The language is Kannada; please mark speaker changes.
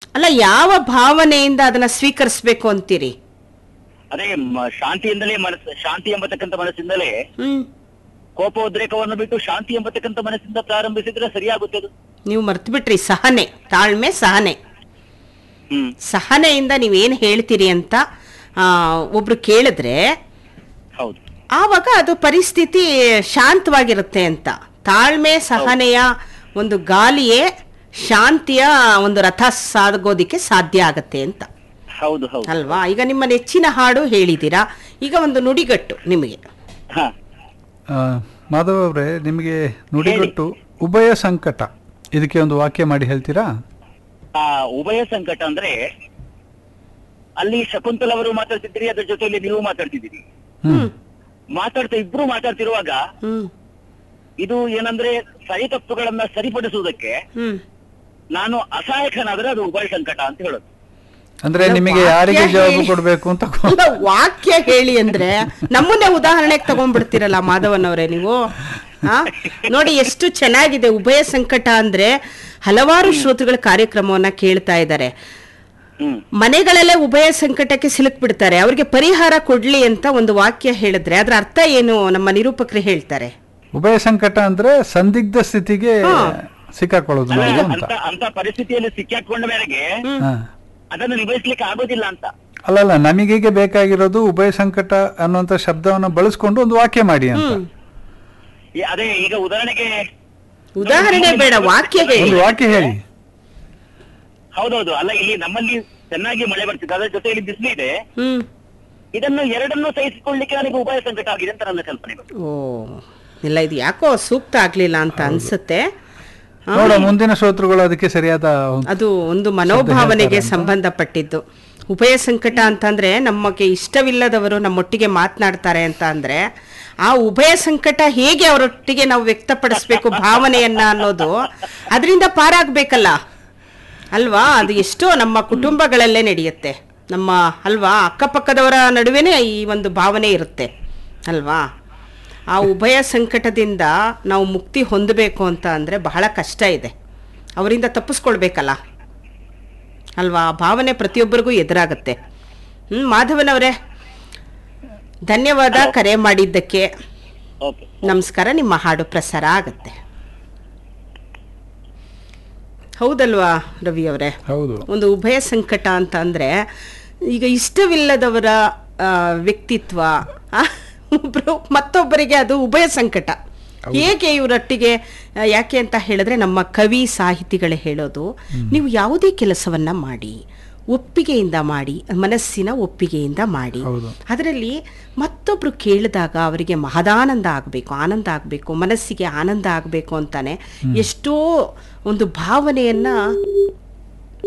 Speaker 1: ಅಲ್ಲ ಯಾವ ಭಾವನೆಯಿಂದ ಅದನ್ನ ಸ್ವೀಕರಿಸ್ಬೇಕು ಅಂತೀರಿ
Speaker 2: ಅದೇ ಮ- ಶಾಂತಿಯಿಂದಲೇ ಮನಸ್ಸು ಶಾಂತಿ ಎಂಬತಕ್ಕಂಥ ಮನಸ್ಸಿಂದಲೇ
Speaker 1: ಹ್ಮ್
Speaker 2: ಕೋಪೋದ್ರೇಕವನ್ನು ಬಿಟ್ಟು ಶಾಂತಿ ಎಂಬತಕ್ಕಂಥ ಮನಸ್ಸಿಂದ ಪ್ರಾರಂಭಿಸಿದ್ರೆ ಸರಿಯಾಗುತ್ತೆ ಅದು
Speaker 1: ನೀವು ಮರ್ತು ಬಿಟ್ರಿ ಸಹನೆ ತಾಳ್ಮೆ ಸಹನೆ
Speaker 2: ಹ್ಮ್
Speaker 1: ಸಹನೆಯಿಂದ ನೀವೇನು ಹೇಳ್ತೀರಿ ಅಂತ ಆ, ಒಬ್ರು ಕೇಳಿದ್ರೆ
Speaker 2: ಹೌದು
Speaker 1: ಆವಾಗ ಅದು ಪರಿಸ್ಥಿತಿ ಶಾಂತವಾಗಿರುತ್ತೆ ಅಂತ ತಾಳ್ಮೆ ಸಹನೆಯ ಒಂದು ಗಾಲಿಯೇ ಶಾಂತಿಯ ಒಂದು ರಥ ಸಾಗೋದಿಕ್ಕೆ ಸಾಧ್ಯ ಆಗತ್ತೆ ಅಂತ
Speaker 2: ಹೌದು ಹೌದು
Speaker 1: ಅಲ್ವಾ ಈಗ ನಿಮ್ಮ ನೆಚ್ಚಿನ ಹಾಡು ಹೇಳಿದ್ದೀರಾ ಈಗ ಒಂದು ನುಡಿಗಟ್ಟು ನಿಮಗೆ
Speaker 2: ಹಾ
Speaker 3: ಆ, ಮಾಧವ್ ಅವರೇ ನಿಮಗೆ ನುಡಿಗಟ್ಟು ಉಭಯ ಸಂಕಟ ಇದಕ್ಕೆ ಒಂದು ವಾಕ್ಯ ಮಾಡಿ ಹೇಳ್ತೀರಾ
Speaker 2: ಆ ಉಭಯ ಸಂಕಟ ಅಂದ್ರೆ ಅಲ್ಲಿ ಶಕುಂತಲ ಅವರು ಮಾತಾಡ್ತಿದ್ದೀರಿ ಅದ್ರ ಜೊತೆಯಲ್ಲಿ ನೀವು ಮಾತಾಡ್ತಿದ್ದೀರಿ
Speaker 3: ಹ್ಮ್
Speaker 2: ಮಾತಾಡ್ತಾ ಇಬ್ರು ಮಾತಾಡ್ತಿರುವಾಗ
Speaker 1: ಹ್ಮ್
Speaker 2: ಇದು ಏನಂದ್ರೆ ಸರಿ ತಪ್ಪುಗಳನ್ನ ಸರಿಪಡಿಸುವುದಕ್ಕೆ
Speaker 1: ಹ್ಮ್
Speaker 2: ನಾನು ಅಸಹಾಯಕನಾದ್ರೆ ಅದು ಉಭಯ ಸಂಕಟ ಅಂತ ಹೇಳೋದು
Speaker 3: ಅಂದ್ರೆ
Speaker 1: ಅಲ್ಲ,
Speaker 3: ನಿಮಗೆ
Speaker 1: ವಾಕ್ಯ
Speaker 3: ಯಾರಿಗೆ ಜವಾಬು
Speaker 1: ಹೇಳಿ.
Speaker 3: ಕೊಡ್ಬೇಕು ಅಂತ
Speaker 1: ಅಲ್ಲ, ವಾಕ್ಯ ಹೇಳಿ ಅಂದ್ರೆ ನಮ್ಮನ್ನೇ ಉದಾಹರಣೆಗೆ ತಗೊಂಡ್ಬಿಡ್ತೀರಲ್ಲ ಮಾಧವನ್ ಅವರೇ ನೀವು ಆ? ನೋಡಿ ಎಷ್ಟು ಚೆನ್ನಾಗಿದೆ ಉಭಯ ಸಂಕಟ ಅಂದ್ರೆ ಹಲವಾರು ಶ್ರೋತೃಗಳ ಕಾರ್ಯಕ್ರಮವನ್ನ ಕೇಳ್ತಾ ಇದ್ದಾರೆ
Speaker 2: ಹ್ಮ್
Speaker 1: ಮನೆಗಳಲ್ಲೇ ಉಭಯ ಸಂಕಟಕ್ಕೆ ಸಿಲುಕ್ ಬಿಡ್ತಾರೆ ಅವ್ರಿಗೆ ಪರಿಹಾರ ಕೊಡ್ಲಿ ಅಂತ ಒಂದು ವಾಕ್ಯ ಹೇಳಿದ್ರೆ ಅದ್ರ ಅರ್ಥ ಏನು ನಮ್ಮ ನಿರೂಪಕರು ಹೇಳ್ತಾರೆ
Speaker 3: ಉಭಯ ಸಂಕಟ ಅಂದ್ರೆ ಸಂದಿಗ್ಧ ಸ್ಥಿತಿಗೆ
Speaker 1: ಹಾ.
Speaker 3: ಸಿಕ್ಕಾಕೊಳ್ಳೋದು
Speaker 2: ಅಲ್ಲ,
Speaker 3: ನಾವು ಅಂತ
Speaker 2: ಅಂತ ಅಂತ ಪರಿಸ್ಥಿತಿಯಲ್ಲಿ ಸಿಕ್ಕಾಕೊಂಡ ಮೇರೆಗೆ
Speaker 3: ಹಾ.
Speaker 2: ಅದನ್ನು ನಿಭಾಯಿಸ್ಲಿಕ್ಕೆ ಆಗೋದಿಲ್ಲ ಅಂತ
Speaker 3: ಅಲ್ಲಲ್ಲ ನಮಗೀಗ ಬೇಕಾಗಿರೋದು ಉಭಯ ಸಂಕಟ ಅನ್ನುವಂತ ಶಬ್ದವನ್ನ ಬಳಸ್ಕೊಂಡು ಒಂದು ವಾಕ್ಯ ಮಾಡಿ ಅಂತ
Speaker 2: ಈ- ಅದೇ ಈಗ ಉದಾಹರಣೆಗೆ
Speaker 1: ಉದಾಹರಣೆ ಬೇಡ ವಾಕ್ಯ ಹೇಳಿ
Speaker 3: ಒಂದು ವಾಕ್ಯ ಹೇಳಿ
Speaker 2: ಹೌದೌದು ಅಲ್ಲ ಇಲ್ಲಿ ನಮ್ಮಲ್ಲಿ ಚೆನ್ನಾಗಿ ಮಳೆ ಬರ್ತಿದೆ ಅದರ ಜೊತೆಯಲ್ಲಿ ಬಿಸಿಲು ಇದೆ
Speaker 1: ಹ್ಮ್
Speaker 2: ಇದನ್ನು ಎರಡನ್ನೂ ಸಹಿಸಿಕೊಳ್ಳಿಕ್ಕೆ ನನಗೆ ಉಭಯ ಸಂಕಟ ಆಗಿದೆ ಅಂತ ನನ್ನ ಕಲ್ಪನೆ
Speaker 1: ಓ ಇಲ್ಲ ಇದು ಯಾಕೋ ಸೂಕ್ತ ಆಗ್ಲಿಲ್ಲ ಅಂತ ಅನ್ಸುತ್ತೆ ಆ,
Speaker 3: ನೋಡ ಮುಂದಿನ ಶ್ರೋತೃಗಳು ಅದಕ್ಕೆ ಸರಿಯಾದ ಒಂದು-
Speaker 1: ಅದು ಒಂದು ಮನೋಭಾವನೆಗೆ
Speaker 3: ಹೇಳ್ತಾರೆ ಅಂತ.
Speaker 1: ಸಂಬಂಧಪಟ್ಟಿದ್ದು ಉಭಯ ಸಂಕಟ ಅಂತಂದ್ರೆ ನಮಗೆ ಇಷ್ಟವಿಲ್ಲದವರು ನಮ್ಮೊಟ್ಟಿಗೆ ಮಾತನಾಡ್ತಾರೆ ಅಂತ ಅಂದ್ರೆ ಆ ಉಭಯ ಸಂಕಟ ಹೇಗೆ ಅವರೊಟ್ಟಿಗೆ ನಾವು ವ್ಯಕ್ತಪಡಿಸ್ಬೇಕು ಭಾವನೆಯನ್ನ ಅನ್ನೋದು ಅದರಿಂದ ಪಾರಾಗ್ಬೇಕಲ್ಲ ಅಲ್ವಾ ಅದು ಎಷ್ಟೋ ನಮ್ಮ ಕುಟುಂಬಗಳಲ್ಲೇ ನಡೆಯುತ್ತೆ ನಮ್ಮ ಅಲ್ವಾ ಅಕ್ಕಪಕ್ಕದವರ ನಡುವೆನೇ ಈ ಒಂದು ಭಾವನೆ ಇರುತ್ತೆ ಅಲ್ವಾ ಆ ಉಭಯ ಸಂಕಟದಿಂದ ನಾವು ಮುಕ್ತಿ ಹೊಂದಬೇಕು ಅಂತ ಅಂದರೆ ಬಹಳ ಕಷ್ಟ ಇದೆ ಅವರಿಂದ ತಪ್ಪಿಸ್ಕೊಳ್ಬೇಕಲ್ಲ ಅಲ್ವಾ ಆ ಭಾವನೆ ಪ್ರತಿಯೊಬ್ಬರಿಗೂ ಎದುರಾಗುತ್ತೆ ಹ್ಞೂ ಮಾಧವನವರೇ ಧನ್ಯವಾದ ಕರೆ ಮಾಡಿದ್ದಕ್ಕೆ
Speaker 2: ಓಕೆ
Speaker 1: ನಮಸ್ಕಾರ ನಿಮ್ಮ ಹಾಡು ಪ್ರಸಾರ ಆಗುತ್ತೆ ಹೌದಲ್ವಾ ರವಿ ಅವರೇ
Speaker 3: ಹೌದು
Speaker 1: ಒಂದು ಉಭಯ ಸಂಕಟ ಅಂತ ಅಂದ್ರೆ ಈಗ ಇಷ್ಟವಿಲ್ಲದವರ ಆ, ವ್ಯಕ್ತಿತ್ವ ಆ, ಒಬ್ರು ಮತ್ತೊಬ್ಬರಿಗೆ ಅದು ಉಭಯ ಸಂಕಟ ಹೇಗೆ ಇವರೊಟ್ಟಿಗೆ ಆ, ಯಾಕೆ ಅಂತ ಹೇಳಿದ್ರೆ ನಮ್ಮ ಕವಿ ಸಾಹಿತಿಗಳೇ ಹೇಳೋದು ನೀವು ಯಾವುದೇ ಕೆಲಸವನ್ನ ಮಾಡಿ ಒಪ್ಪಿಗೆಯಿಂದ ಮಾಡಿ ಮನಸ್ಸಿನ ಒಪ್ಪಿಗೆಯಿಂದ ಮಾಡಿ
Speaker 3: ಹೌದು.
Speaker 1: ಅದರಲ್ಲಿ ಮತ್ತೊಬ್ರು ಕೇಳಿದಾಗ ಅವರಿಗೆ ಮಹದಾನಂದ ಆಗಬೇಕು ಆನಂದ ಆಗಬೇಕು ಮನಸ್ಸಿಗೆ ಆನಂದ ಆಗಬೇಕು ಅಂತಾನೆ ಎಷ್ಟೋ ಒಂದು ಭಾವನೆಯನ್ನ